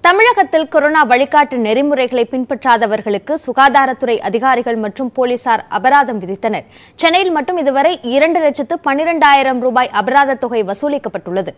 தமிழகத்தில் கொரோனா வழிகாட்டு நெறிமுறைகளை பின்பற்றாதவர்களுக்கு சுகாதாரத்துறை அதிகாரிகள் மற்றும் போலீசார் அபராதம் விதித்தனர் சென்னையில் மட்டும் இதுவரை இரண்டு லட்சத்து பன்னிரண்டாயிரம் ரூபாய் அபராத தொகை வசூலிக்கப்பட்டுள்ளது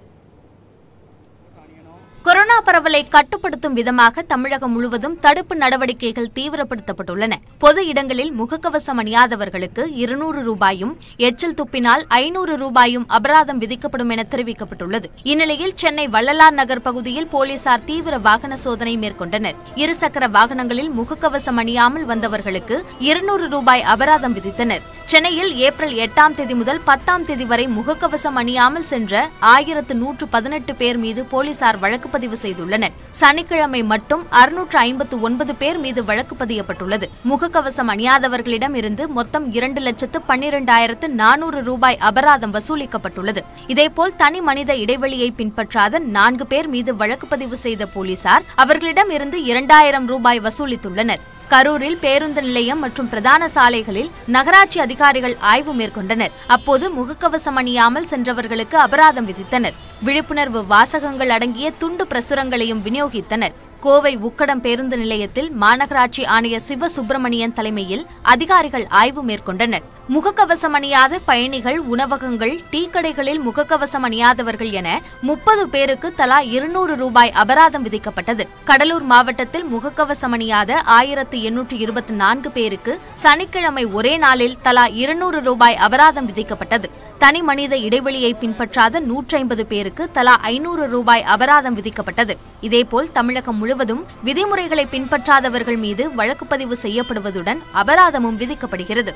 கொரோனா பரவலை கட்டுப்படுத்தும் விதமாக தமிழகம் முழுவதும் தடுப்பு நடவடிக்கைகள் தீவிரப்படுத்தப்பட்டுள்ளன பொது இடங்களில் முகக்கவசம் அணியாதவர்களுக்கு இருநூறு ரூபாயும் எச்சில் துப்பினால் ஐநூறு ரூபாயும் அபராதம் விதிக்கப்படும் என தெரிவிக்கப்பட்டுள்ளது இந்நிலையில் சென்னை வள்ளலார் நகர் பகுதியில் போலீசார் தீவிர வாகன சோதனை மேற்கொண்டனர் இருசக்கர வாகனங்களில் முகக்கவசம் அணியாமல் வந்தவர்களுக்கு இருநூறு ரூபாய் அபராதம் விதித்தனர் சென்னையில் ஏப்ரல் எட்டாம் தேதி முதல் பத்தாம் தேதி வரை முகக்கவசம் அணியாமல் சென்ற ஆயிரத்து நூற்று பதினெட்டு பேர் மீது போலீசார் வழக்கு பதிவு செய்துள்ளனர் சனிக்கிழமை மட்டும் அறுநூற்று ஐம்பத்து ஒன்பது பேர் மீது வழக்கு பதியப்பட்டுள்ளது முகக்கவசம் அணியாதவர்களிடம் இருந்து மொத்தம் இரண்டு லட்சத்து பன்னிரண்டாயிரத்து நானூறு ரூபாய் அபராதம் வசூலிக்கப்பட்டுள்ளது இதேபோல் தனி மனித இடைவெளியை பின்பற்றாத நான்கு பேர் மீது வழக்கு பதிவு செய்த போலீசார் அவர்களிடம் இருந்து இரண்டாயிரம் ரூபாய் வசூலித்துள்ளனர் கரூரில் பேருந்து நிலையம் மற்றும் பிரதான சாலைகளில் நகராட்சி அதிகாரிகள் ஆய்வு மேற்கொண்டனர் அப்போது முகக்கவசம் அணியாமல் சென்றவர்களுக்கு அபராதம் விதித்தனர் விழிப்புணர்வு வாசகங்கள் அடங்கிய துண்டு பிரசுரங்களையும் விநியோகித்தனர் கோவை உக்கடம் பேருந்து நிலையத்தில் மாநகராட்சி ஆணையர் சிவ சுப்பிரமணியன் தலைமையில் அதிகாரிகள் ஆய்வு மேற்கொண்டனர் முகக்கவசம் அணியாத பயணிகள் உணவகங்கள் டீ கடைகளில் முகக்கவசம் அணியாதவர்கள் என முப்பது பேருக்கு தலா இருநூறு ரூபாய் அபராதம் விதிக்கப்பட்டது கடலூர் மாவட்டத்தில் முகக்கவசம் அணியாத ஆயிரத்து எண்ணூற்று இருபத்தி நான்கு பேருக்கு சனிக்கிழமை ஒரே நாளில் தலா இருநூறு ரூபாய் அபராதம் விதிக்கப்பட்டது தனி மனித இடைவெளியை பின்பற்றாத நூற்றி ஐம்பது பேருக்கு தலா ஐநூறு ரூபாய் அபராதம் விதிக்கப்பட்டது இதேபோல் தமிழகம் முழுவதும் விதிமுறைகளை பின்பற்றாதவர்கள் மீது வழக்கு பதிவு செய்யப்படுவதுடன் அபராதமும் விதிக்கப்படுகிறது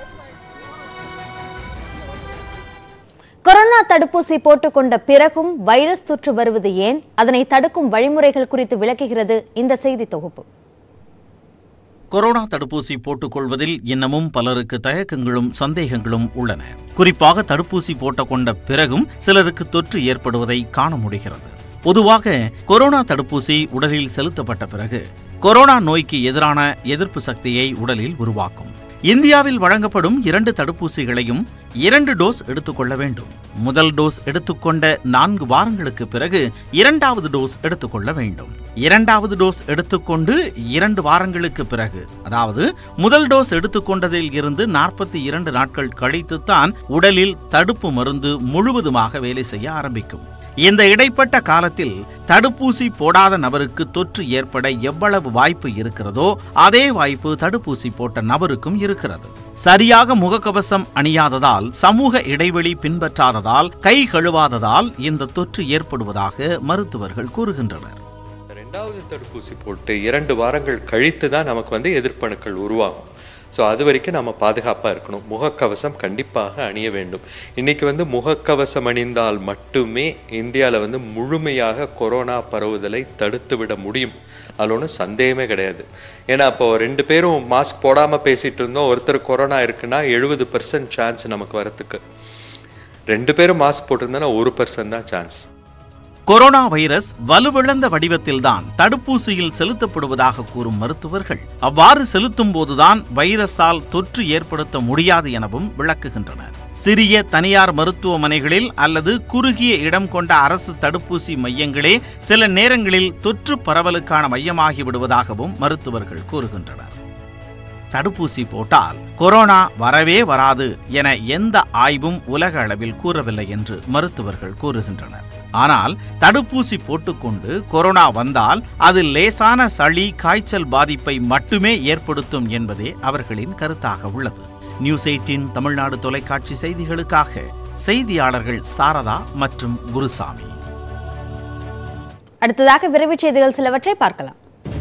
கொரோனா தடுப்பூசி போட்டுக்கொண்ட பிறகும் வைரஸ் தொற்று வருவது ஏன் அதனை தடுக்கும் வழிமுறைகள் குறித்து விளக்குகிறது இந்த செய்தி தொகுப்பு கொரோனா தடுப்பூசி போட்டுக் கொள்வதில் இன்னமும் பலருக்கு தயக்கங்களும் சந்தேகங்களும் உள்ளன குறிப்பாக தடுப்பூசி போட்டுக்கொண்ட பிறகும் சிலருக்கு தொற்று ஏற்படுவதை காண முடிகிறது பொதுவாக கொரோனா தடுப்பூசி உடலில் செலுத்தப்பட்ட பிறகு கொரோனா நோய்க்கு எதிரான எதிர்ப்பு சக்தியை உடலில் உருவாக்கும் இந்தியாவில் வழங்கப்படும் இரண்டு தடுப்பூசிகளையும் இரண்டு டோஸ் எடுத்துக்கொள்ள வேண்டும் முதல் டோஸ் எடுத்துக்கொண்ட நான்கு வாரங்களுக்கு பிறகு இரண்டாவது டோஸ் எடுத்துக்கொள்ள வேண்டும் இரண்டாவது டோஸ் எடுத்துக்கொண்டு இரண்டு வாரங்களுக்கு பிறகு அதாவது முதல் டோஸ் எடுத்துக்கொண்டதில் இருந்து நாற்பத்தி இரண்டு நாட்கள் கழித்துத்தான் உடலில் தடுப்பு மருந்து முழுவதுமாக வேலை செய்ய ஆரம்பிக்கும் இந்த இடைப்பட்ட காலத்தில் தடுப்பூசி போடாத நபருக்கு தொற்று ஏற்பட எவ்வளவு வாய்ப்பு இருக்கிறதோ அதே வாய்ப்பு தடுப்பூசி போட்ட நபருக்கும் இருக்கிறது சரியாக முகக்கவசம் அணியாததால் சமூக இடைவெளி பின்பற்றாததால் கை கழுவாததால் இந்த தொற்று ஏற்படுவதாக மருத்துவர்கள் கூறுகின்றனர் ரெண்டாவது தடுப்பூசி போட்டு இரண்டு வாரங்கள் கழித்து தான் நமக்கு வந்து எதிர்ப்பணுக்கள் உருவாகும் ஸோ அது வரைக்கும் நம்ம பாதுகாப்பாக இருக்கணும் முகக்கவசம் கண்டிப்பாக அணிய வேண்டும் இன்னைக்கு வந்து முகக்கவசம் அணிந்தால் மட்டுமே இந்தியாவில் வந்து முழுமையாக கொரோனா பரவுதலை தடுத்து விட முடியும் அதில் ஒன்றும் சந்தேகமே கிடையாது ஏன்னா இப்போ ரெண்டு பேரும் மாஸ்க் போடாமல் பேசிட்டு இருந்தோம் ஒருத்தர் கொரோனா இருக்குன்னா எழுபது பர்சன்ட் சான்ஸ் நமக்கு வரத்துக்கு ரெண்டு பேரும் மாஸ்க் போட்டிருந்தோன்னா ஒரு பர்சன்ட் தான் சான்ஸ் கொரோனா வைரஸ் வலுவிழந்த வடிவத்தில்தான் தடுப்பூசியில் செலுத்தப்படுவதாக கூறும் மருத்துவர்கள் அவ்வாறு செலுத்தும் போதுதான் வைரஸால் தொற்று ஏற்படுத்த முடியாது எனவும் விளக்குகின்றனர் சிறிய தனியார் மருத்துவமனைகளில் அல்லது குறுகிய இடம் கொண்ட அரசு தடுப்பூசி மையங்களே சில நேரங்களில் தொற்று பரவலுக்கான மையமாகி விடுவதாகவும் மருத்துவர்கள் கூறுகின்றனர் தடுப்பூசி போட்டால் கொரோனா வரவே வராது என எந்த ஆய்வும் உலக அளவில் கூறவில்லை என்று மருத்துவர்கள் கூறுகின்றனர் ஆனால் தடுப்பூசி போட்டுக்கொண்டு கொரோனா வந்தால் அது லேசான சளி காய்ச்சல் பாதிப்பை மட்டுமே ஏற்படுத்தும் என்பதே அவர்களின் கருத்தாக உள்ளது நியூஸ் எயிட்டின் தமிழ்நாடு தொலைக்காட்சி செய்திகளுக்காக செய்தியாளர்கள் சாரதா மற்றும் குருசாமி அடுத்ததாக விரைவுச் செய்திகள் சிலவற்றை பார்க்கலாம்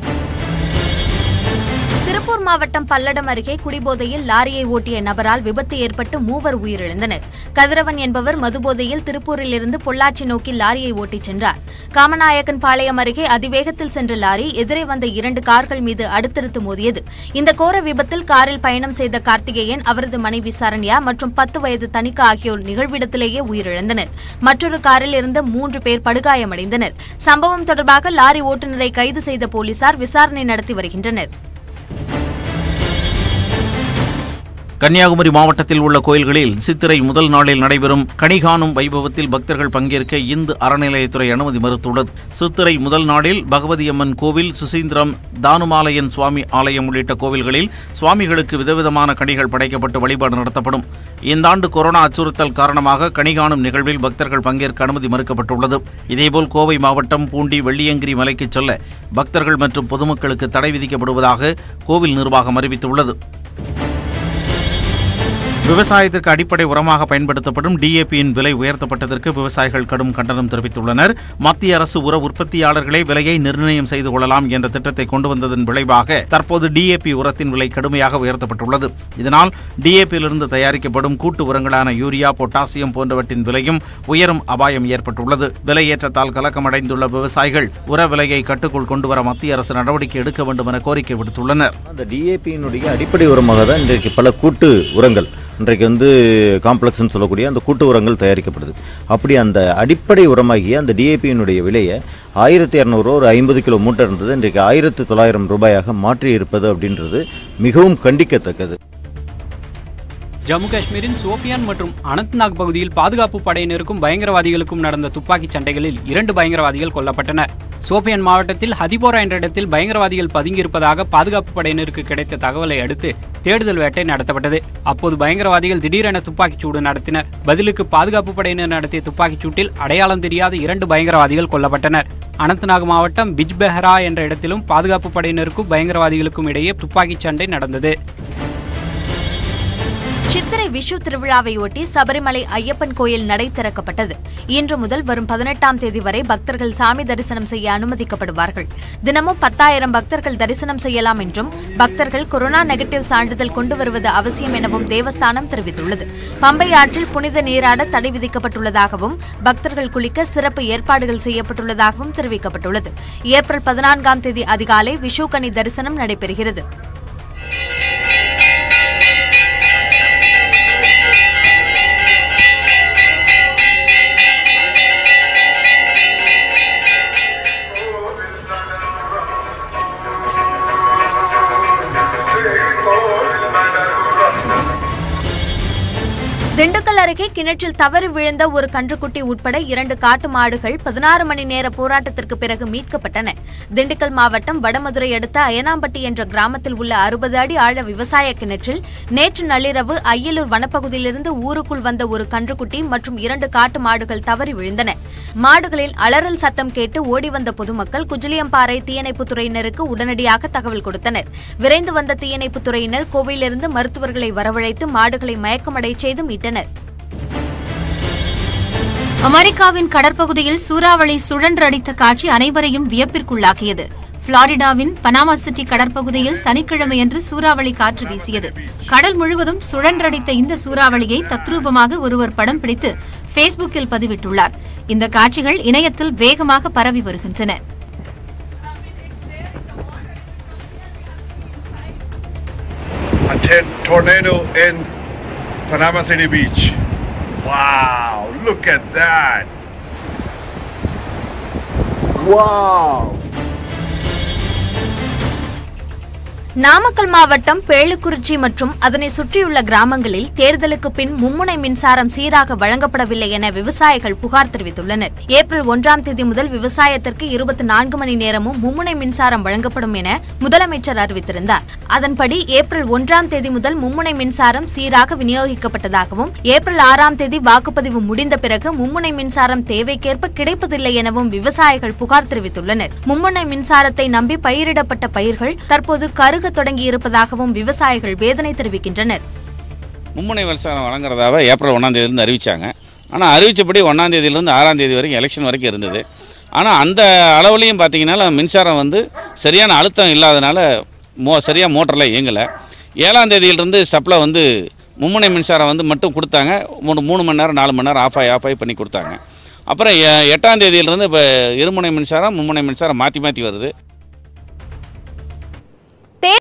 திருப்பூர் மாவட்டம் பல்லடம் அருகே குடிபோதையில் லாரியை ஓட்டிய நபரால் விபத்து ஏற்பட்டு மூவர் உயிரிழந்தனர் கதிரவன் என்பவர் மதுபோதையில் திருப்பூரிலிருந்து பொள்ளாச்சி நோக்கி லாரியை ஓட்டிச் சென்றார் காமநாயக்கன் பாளையம் அருகே அதிவேகத்தில் சென்ற லாரி எதிரே வந்த இரண்டு கார்கள் மீது அடுத்தடுத்து மோதியது இந்த கோர விபத்தில் காரில் பயணம் செய்த கார்த்திகேயன் அவரது மனைவி சரண்யா மற்றும் பத்து வயது தனிக்கா ஆகியோர் நிகழ்விடத்திலேயே உயிரிழந்தனர் மற்றொரு காரில் இருந்த மூன்று பேர் படுகாயமடைந்தனர் சம்பவம் தொடர்பாக லாரி ஓட்டுநரை கைது செய்த போலீசார் விசாரணை நடத்தி வருகின்றனர் கன்னியாகுமரி மாவட்டத்தில் உள்ள கோயில்களில் சித்திரை முதல் நாளில் நடைபெறும் கணிகாணும் வைபவத்தில் பக்தர்கள் பங்கேற்க இந்து அறநிலையத்துறை அனுமதி மறுத்துள்ளது சித்திரை முதல் நாளில் பகவதி அம்மன் கோவில் சுசீந்திரம் தானுமாலயன் சுவாமி ஆலயம் உள்ளிட்ட கோவில்களில் சுவாமிகளுக்கு விதவிதமான கனிகள் படைக்கப்பட்டு வழிபாடு நடத்தப்படும் இந்த ஆண்டு கொரோனா அச்சுறுத்தல் காரணமாக கணிகாணும் நிகழ்வில் பக்தர்கள் பங்கேற்க அனுமதி மறுக்கப்பட்டுள்ளது இதேபோல் கோவை மாவட்டம் பூண்டி வெள்ளியங்கிரி மலைக்கு செல்ல பக்தர்கள் மற்றும் பொதுமக்களுக்கு தடை விதிக்கப்படுவதாக கோவில் நிர்வாகம் அறிவித்துள்ளது விவசாயத்திற்கு அடிப்படை உரமாக பயன்படுத்தப்படும் டிஏபியின் விலை உயர்த்தப்பட்டதற்கு விவசாயிகள் கடும் கண்டனம் தெரிவித்துள்ளனர் மத்திய அரசு உர உற்பத்தியாளர்களே விலையை நிர்ணயம் செய்து கொள்ளலாம் என்ற திட்டத்தை கொண்டு வந்ததன் விளைவாக தற்போது டிஏபி உரத்தின் விலை கடுமையாக உயர்த்தப்பட்டுள்ளது இதனால் டிஏபியிலிருந்து தயாரிக்கப்படும் கூட்டு உரங்களான யூரியா பொட்டாசியம் போன்றவற்றின் விலையும் உயரும் அபாயம் ஏற்பட்டுள்ளது விலையேற்றத்தால் கலக்கமடைந்துள்ள விவசாயிகள் உர விலையை கட்டுக்குள் கொண்டுவர மத்திய அரசு நடவடிக்கை எடுக்க வேண்டும் என கோரிக்கை விடுத்துள்ளனர் அந்த டிஏபியினுடைய அடிப்படை உரமாக தான் இன்றைக்கு பல கூட்டு உரங்கள் இன்றைக்கு வந்து காம்ப்ளெக்ஸ்னு சொல்லக்கூடிய அந்த கூட்டு உரங்கள் தயாரிக்கப்படுது அப்படி அந்த அடிப்படை உரமாகிய அந்த டிஏபியினுடைய விலையை ஆயிரத்தி இரநூறுவா ஒரு ஐம்பது கிலோ மூட்டை இருந்தது இன்றைக்கு ஆயிரத்தி தொள்ளாயிரம் ரூபாயாக மாற்றி இருப்பது அப்படின்றது மிகவும் கண்டிக்கத்தக்கது ஜம்மு காஷ்மீரின் சோஃபியான் மற்றும் அனந்த்நாக் பகுதியில் பாதுகாப்பு படையினருக்கும் பயங்கரவாதிகளுக்கும் நடந்த துப்பாக்கிச் சண்டைகளில் இரண்டு பயங்கரவாதிகள் கொல்லப்பட்டனர் சோபியான் மாவட்டத்தில் ஹதிபோரா என்ற இடத்தில் பயங்கரவாதிகள் பதுங்கியிருப்பதாக பாதுகாப்பு படையினருக்கு கிடைத்த தகவலை அடுத்து தேடுதல் வேட்டை நடத்தப்பட்டது அப்போது பயங்கரவாதிகள் திடீரென துப்பாக்கிச் சூடு நடத்தினர் பதிலுக்கு பாதுகாப்பு படையினர் நடத்திய துப்பாக்கிச் சூட்டில் அடையாளம் தெரியாத இரண்டு பயங்கரவாதிகள் கொல்லப்பட்டனர் அனந்த்நாக் மாவட்டம் பிஜ்பெஹரா என்ற இடத்திலும் பாதுகாப்பு படையினருக்கும் பயங்கரவாதிகளுக்கும் இடையே துப்பாக்கிச் சண்டை நடந்தது சித்திரை விஷு திருவிழாவையொட்டி சபரிமலை ஐயப்பன் கோயில் நடை திறக்கப்பட்டது இன்று முதல் வரும் பதினெட்டாம் தேதி வரை பக்தர்கள் சாமி தரிசனம் செய்ய அனுமதிக்கப்படுவார்கள் தினமும் பத்தாயிரம் பக்தர்கள் தரிசனம் செய்யலாம் என்றும் பக்தர்கள் கொரோனா நெகட்டிவ் சான்றிதழ் கொண்டு வருவது அவசியம் எனவும் தேவஸ்தானம் தெரிவித்துள்ளது பம்பை ஆற்றில் புனித நீராட தடை விதிக்கப்பட்டுள்ளதாகவும் பக்தர்கள் குளிக்க சிறப்பு ஏற்பாடுகள் செய்யப்பட்டுள்ளதாகவும் தெரிவிக்கப்பட்டுள்ளது ஏப்ரல் பதினான்காம் தேதி அதிகாலை விஷுகனி தரிசனம் நடைபெறுகிறது திண்டுக்கல் அருகே கிணற்றில் தவறி விழுந்த ஒரு கன்றுக்குட்டி உட்பட இரண்டு காட்டு மாடுகள் பதினாறு மணி நேர போராட்டத்திற்கு பிறகு மீட்கப்பட்டன திண்டுக்கல் மாவட்டம் வடமதுரை அடுத்த அயனாம்பட்டி என்ற கிராமத்தில் உள்ள அறுபது அடி ஆழ விவசாய கிணற்றில் நேற்று நள்ளிரவு அய்யலூர் வனப்பகுதியிலிருந்து ஊருக்குள் வந்த ஒரு கன்றுக்குட்டி மற்றும் இரண்டு காட்டு மாடுகள் தவறி விழுந்தன மாடுகளின் அலறல் சத்தம் கேட்டு ஓடி வந்த பொதுமக்கள் குஜிலியம்பாறை தீயணைப்புத் துறையினருக்கு உடனடியாக தகவல் கொடுத்தனர் விரைந்து வந்த தீயணைப்புத் துறையினர் கோவையிலிருந்து மருத்துவர்களை வரவழைத்து மாடுகளை மயக்கமடை செய்து மீட்டனர் அமெரிக்காவின் கடற்பகுதியில் சூறாவளி சுழன்றடித்த காட்சி அனைவரையும் வியப்பிற்குள்ளாக்கியது புளாரிடாவின் பனாமா சிட்டி கடற்பகுதியில் சனிக்கிழமையன்று சூறாவளி காற்று வீசியது கடல் முழுவதும் சுழன்றடித்த இந்த சூறாவளியை தத்ரூபமாக ஒருவர் படம் பிடித்து ஃபேஸ்புக்கில் பதிவிட்டுள்ளார் இந்த காட்சிகள் இணையத்தில் வேகமாக பரவி வருகின்றன a ted- tornado in Panama City Beach. Wow, look at that. Wow. Namakkal மாவட்டம் பேளுக்குறிச்சி மற்றும் அதனை சுற்றியுள்ள கிராமங்களில் தேர்தலுக்கு பின் மும்முனை மின்சாரம் சீராக வழங்கப்படவில்லை என விவசாயிகள் புகார் தெரிவித்துள்ளனர் ஏப்ரல் ஒன்றாம் தேதி முதல் விவசாயத்திற்கு இருபத்தி நான்கு மணி நேரமும் மும்முனை மின்சாரம் வழங்கப்படும் என முதலமைச்சர் அறிவித்திருந்தார் அதன்படி ஏப்ரல் ஒன்றாம் தேதி முதல் மும்முனை மின்சாரம் சீராக விநியோகிக்கப்பட்டதாகவும் ஏப்ரல் ஆறாம் தேதி வாக்குப்பதிவு முடிந்த பிறகு மும்முனை மின்சாரம் தேவைக்கேற்ப கிடைப்பதில்லை எனவும் விவசாயிகள் புகார் தெரிவித்துள்ளனர் மும்முனை மின்சாரத்தை நம்பி பயிரிடப்பட்ட பயிர்கள் தற்போது கருக தொடங்கியிருப்பதாகவும் விவசாயிகள் வேதனை தெரிவிக்கின்றனர் மும்முனை மின்சாரம் வழங்குறதாக ஏப்ரல் ஒன்றாம் தேதியிலேருந்து அறிவிச்சாங்க ஆனால் அறிவித்தபடி ஒன்றாம் தேதியிலேருந்து ஆறாம் தேதி வரைக்கும் எலெக்ஷன் வரைக்கும் இருந்தது ஆனால் அந்த அளவுலையும் பார்த்தீங்கன்னா மின்சாரம் வந்து சரியான அழுத்தம் இல்லாதனால மோ சரியாக மோட்டரில் இயங்கலை ஏழாம் தேதியிலிருந்து சப்ளை வந்து மும்முனை மின்சாரம் வந்து மட்டும் கொடுத்தாங்க மூணு மூணு மணி நேரம் நாலு மணி நேரம் ஆஃப் ஆகி ஆஃப் ஆகி பண்ணி கொடுத்தாங்க அப்புறம் எ- எட்டாம் தேதியிலிருந்து இப்போ இருமுனை மின்சாரம் மும்முனை மின்சாரம் மாற்றி மாற்றி வருது